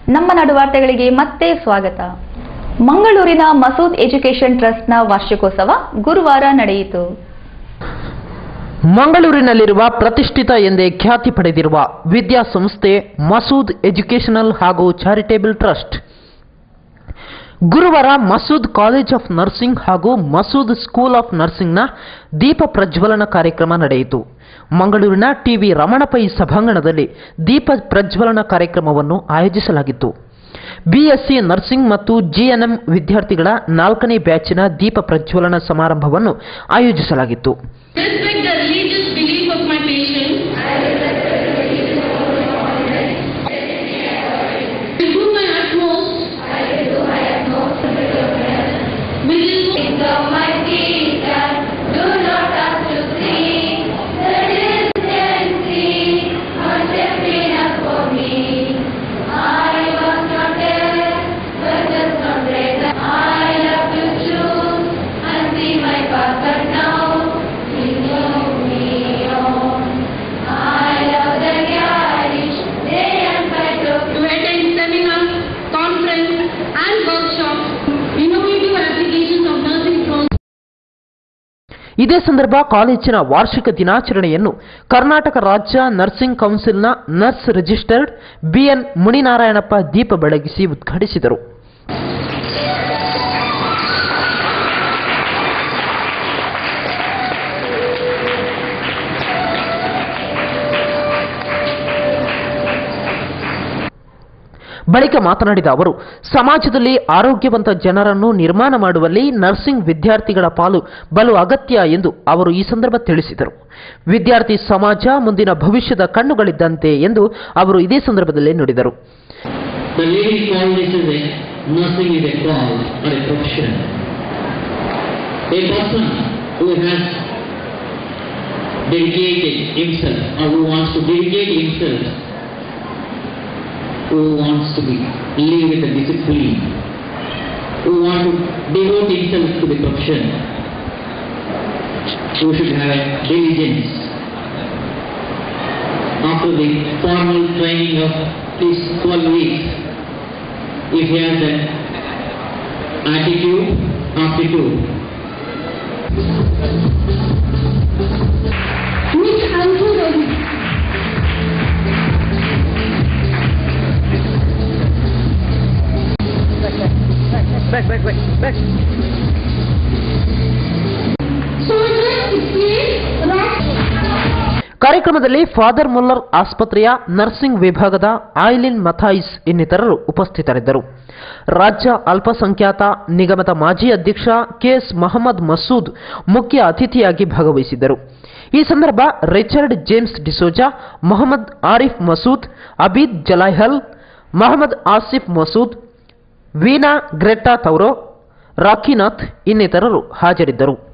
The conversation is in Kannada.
ನಮ್ಮ ನಡುವಾರ್ತೆಗಳಿಗೆ ಮತ್ತೆ ಸ್ವಾಗತ ಮಂಗಳೂರಿನ ಮಸೂದ್ ಎಜುಕೇಷನ್ ಟ್ರಸ್ಟ್ನ ವಾರ್ಷಿಕೋತ್ಸವ ಗುರುವಾರ ನಡೆಯಿತು ಮಂಗಳೂರಿನಲ್ಲಿರುವ ಪ್ರತಿಷ್ಠಿತ ಎಂದೇ ಖ್ಯಾತಿ ಪಡೆದಿರುವ ವಿದ್ಯಾಸಂಸ್ಥೆ ಮಸೂದ್ ಎಜುಕೇಷನಲ್ ಹಾಗೂ ಚಾರಿಟೇಬಲ್ ಟ್ರಸ್ಟ್ ಗುರುವಾರ ಮಸೂದ್ ಕಾಲೇಜ್ ಆಫ್ ನರ್ಸಿಂಗ್ ಹಾಗೂ ಮಸೂದ್ ಸ್ಕೂಲ್ ಆಫ್ ನರ್ಸಿಂಗ್ನ ದೀಪ ಪ್ರಜ್ವಲನ ಕಾರ್ಯಕ್ರಮ ನಡೆಯಿತು ಮಂಗಳೂರಿನ ಟಿವಿ ರಮಣಪೈ ಸಭಾಂಗಣದಲ್ಲಿ ದೀಪ ಪ್ರಜ್ವಲನ ಕಾರ್ಯಕ್ರಮವನ್ನು ಆಯೋಜಿಸಲಾಗಿತ್ತು ಬಿಎಸ್ಸಿ ನರ್ಸಿಂಗ್ ಮತ್ತು ಜಿಎನ್ಎಂ ವಿದ್ಯಾರ್ಥಿಗಳ ನಾಲ್ಕನೇ ಬ್ಯಾಚಿನ ದೀಪ ಪ್ರಜ್ವಲನ ಸಮಾರಂಭವನ್ನು ಆಯೋಜಿಸಲಾಗಿತ್ತು Respect the religious belief of my patient. I do my utmost. With his to attend seminar, conference and workshop, innovative applications of nursing process. ಇದೇ ಸಂದರ್ಭ ಕಾಲೇಜಿನ ವಾರ್ಷಿಕ ದಿನಾಚರಣೆಯನ್ನು ಕರ್ನಾಟಕ ರಾಜ್ಯ ನರ್ಸಿಂಗ್ ಕೌನ್ಸಿಲ್ನ ನರ್ಸ್ ರಿಜಿಸ್ಟರ್ಡ್ ಬಿಎನ್ ಮುನಿನಾರಾಯಣಪ್ಪ ದೀಪ ಬೆಳಗಿಸಿ ಉದ್ಘಾಟಿಸಿದರು ಬಳಿಕ ಮಾತನಾಡಿದ ಅವರು ಸಮಾಜದಲ್ಲಿ ಆರೋಗ್ಯವಂತ ಜನರನ್ನು ನಿರ್ಮಾಣ ಮಾಡುವಲ್ಲಿ ನರ್ಸಿಂಗ್ ವಿದ್ಯಾರ್ಥಿಗಳ ಪಾಲು ಬಲು ಅಗತ್ಯ ಎಂದು ಅವರು ಈ ಸಂದರ್ಭ ತಿಳಿಸಿದರು ವಿದ್ಯಾರ್ಥಿ ಸಮಾಜ ಮುಂದಿನ ಭವಿಷ್ಯದ ಕಣ್ಣುಗಳಿದ್ದಂತೆ ಎಂದು ಅವರು ಇದೇ ಸಂದರ್ಭದಲ್ಲಿ ನುಡಿದರು The leading call this is a nursing is a call or a profession. A person who has dedicated himself or who wants to dedicate himself, who wants to be live with a discipline, who wants to devote himself to the profession, who should have a diligence. After the formal training of these 12 weeks, if he has an attitude, aptitude, Which answer was it? So it was explained that ಕಾರ್ಯಕ್ರಮದಲ್ಲಿ ಫಾದರ್ ಮುಲ್ಲರ್ ಆಸ್ಪತ್ರೆಯ ನರ್ಸಿಂಗ್ ವಿಭಾಗದ ಆಯ್ಲಿನ್ ಮಥಾಯಿಸ್ ಇನ್ನಿತರರು ಉಪಸ್ಥಿತರಿದ್ದರು ರಾಜ್ಯ ಅಲ್ಪಸಂಖ್ಯಾತ ನಿಗಮದ ಮಾಜಿ ಅಧ್ಯಕ್ಷ ಕೆಎಸ್ ಮಹಮ್ಮದ್ ಮಸೂದ್ ಮುಖ್ಯ ಅತಿಥಿಯಾಗಿ ಭಾಗವಹಿಸಿದ್ದರು ಈ ಸಂದರ್ಭ Richard James D'Souza Mohammed Arif Masood Abid Jalaihal Mohammed Asif Masood Veena Gretta Tauro Rakinath ಇನ್ನಿತರರು ಹಾಜರಿದ್ದರು